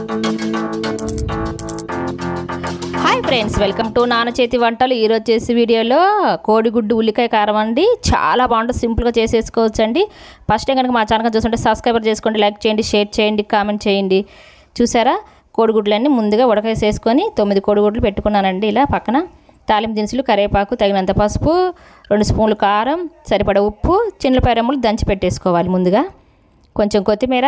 hi friends welcome to నాన్న చేతి వంటలు ఈరోజు చేసే వీడియోలో కోడిగుడ్డు ఉల్లికాయ కారం అండి చాలా బాగుంటుంది సింపుల్గా చేసేసుకోవచ్చు అండి ఫస్ట్ టైం కనుక మా ఛానల్ చూస్తుంటే సబ్స్క్రైబర్ చేసుకోండి లైక్ చేయండి షేర్ చేయండి కామెంట్ చేయండి చూసారా కోడిగుడ్లన్నీ ముందుగా ఉడకేసేసుకొని తొమ్మిది కోడిగుడ్లు పెట్టుకున్నానండి ఇలా పక్కన తాలింపు దినుసులు కరివేపాకు తగినంత పసుపు రెండు స్పూన్లు కారం సరిపడ ఉప్పు చిన్నపాయ రెమ్మలు దంచి పెట్టేసుకోవాలి ముందుగా కొంచెం కొత్తిమీర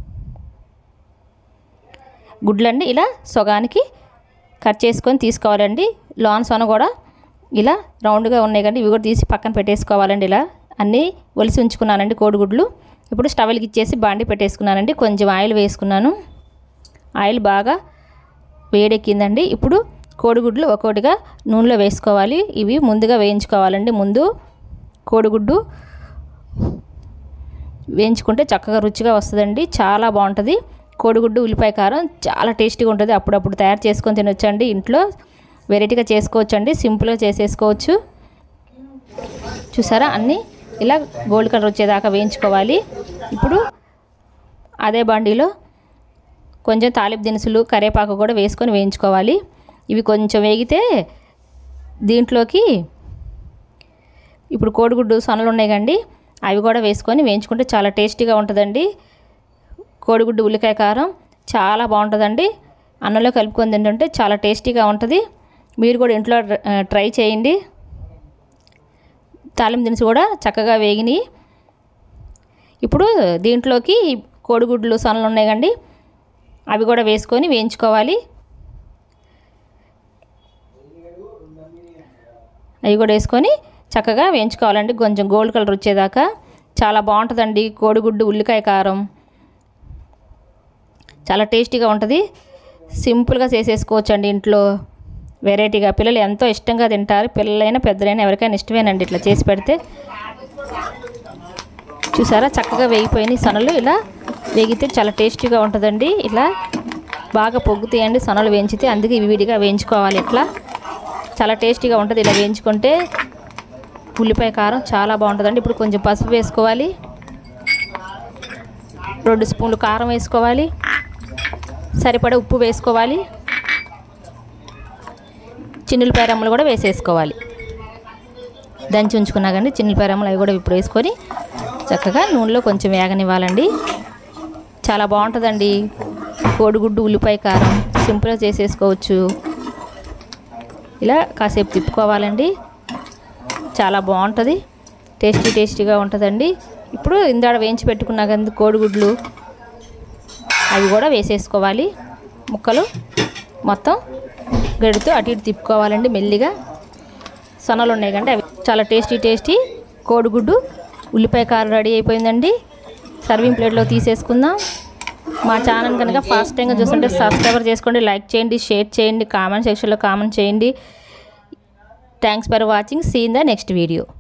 గుడ్లండి ఇలా సొగానికి కట్ చేసుకొని తీసుకోవాలండి లోన్ సొన కూడా ఇలా రౌండ్గా ఉన్నాయి కండి ఇవి కూడా తీసి పక్కన పెట్టేసుకోవాలండి ఇలా అన్నీ ఒలిసి ఉంచుకున్నానండి కోడిగుడ్లు ఇప్పుడు స్టవ్కి ఇచ్చేసి బాండి పెట్టేసుకున్నానండి కొంచెం ఆయిల్ వేసుకున్నాను ఆయిల్ బాగా వేడెక్కిందండి ఇప్పుడు కోడిగుడ్లు ఒక్కొక్కటిగా నూనెలో వేసుకోవాలి ఇవి ముందుగా వేయించుకోవాలండి ముందు కోడిగుడ్డు వేయించుకుంటే చక్కగా రుచిగా వస్తుందండి చాలా బాగుంటుంది కోడిగుడ్డు ఉల్లిపాయ కారం చాలా టేస్టీగా ఉంటుంది అప్పుడప్పుడు తయారు చేసుకొని తినొచ్చండి ఇంట్లో వెరైటీగా చేసుకోవచ్చండి సింపుల్గా చేసేసుకోవచ్చు చూసారా అన్నీ ఇలా గోల్డ్ కలర్ వచ్చేదాకా వేయించుకోవాలి ఇప్పుడు అదే బండిలో కొంచెం తాలింపు దినుసులు కరివేపాకు కూడా వేసుకొని వేయించుకోవాలి ఇవి కొంచెం వేగితే దీంట్లోకి ఇప్పుడు కోడిగుడ్డు సొనలు ఉన్నాయి కండి అవి కూడా వేసుకొని వేయించుకుంటే చాలా టేస్టీగా ఉంటుందండి కోడిగుడ్డు ఉల్లికాయ కారం చాలా బాగుంటుందండి అన్నంలో కలుపుకొని తింటుంటే చాలా టేస్టీగా ఉంటుంది మీరు కూడా ఇంట్లో ట్రై చేయండి తాలింపు దినుసు కూడా చక్కగా వేగినాయి ఇప్పుడు దీంట్లోకి కోడిగుడ్లు సొనలు ఉన్నాయి కండి అవి కూడా వేసుకొని వేయించుకోవాలి అవి కూడా వేసుకొని చక్కగా వేయించుకోవాలండి కొంచెం గోల్డ్ కలర్ వచ్చేదాకా చాలా బాగుంటుందండి కోడిగుడ్డు ఉల్లికాయ కారం చాలా టేస్టీగా ఉంటుంది సింపుల్గా చేసేసుకోవచ్చు అండి ఇంట్లో వెరైటీగా పిల్లలు ఎంతో ఇష్టంగా తింటారు పిల్లలైనా పెద్దలైనా ఎవరికైనా ఇష్టమేనండి ఇట్లా చేసి పెడితే చూసారా చక్కగా వేగిపోయినాయి సొనలు ఇలా వేగితే చాలా టేస్టీగా ఉంటుందండి ఇలా బాగా పొగ్గుతాయండి సొనలు వేయించితే అందుకే ఇవి విడిగా వేయించుకోవాలి ఇట్లా చాలా టేస్టీగా ఉంటుంది ఇలా వేయించుకుంటే ఉల్లిపాయ కారం చాలా బాగుంటుందండి ఇప్పుడు కొంచెం పసుపు వేసుకోవాలి రెండు స్పూన్లు కారం వేసుకోవాలి సరిపడ ఉప్పు వేసుకోవాలి చిన్నులపాయ రమ్మలు కూడా వేసేసుకోవాలి దంచి ఉంచుకున్నా కానీ చిన్నులపాయ రమ్మలు అవి కూడా ఇప్పుడు వేసుకొని చక్కగా నూనెలో కొంచెం వేగనివ్వాలండి చాలా బాగుంటుందండి కోడిగుడ్డు ఉల్లిపాయ కారం సింపుల్గా చేసేసుకోవచ్చు ఇలా కాసేపు తిప్పుకోవాలండి చాలా బాగుంటుంది టేస్టీ టేస్టీగా ఉంటుందండి ఇప్పుడు ఇందాడ వేయించి పెట్టుకున్నా కదా కోడిగుడ్లు అవి కూడా వేసేసుకోవాలి ముక్కలు మొత్తం గడితో అటు ఇటు తిప్పుకోవాలండి మెల్లిగా సొనలు ఉన్నాయి కండి అవి చాలా టేస్టీ టేస్టీ కోడిగుడ్డు ఉల్లిపాయ కారం రెడీ అయిపోయిందండి సర్వింగ్ ప్లేట్లో తీసేసుకుందాం మా ఛానల్ కనుక ఫస్ట్ టైంగా చూస్తుంటే సబ్స్క్రైబర్ చేసుకోండి లైక్ చేయండి షేర్ చేయండి కామెంట్ సెక్షన్లో కామెంట్ చేయండి thanks for watching see in the next video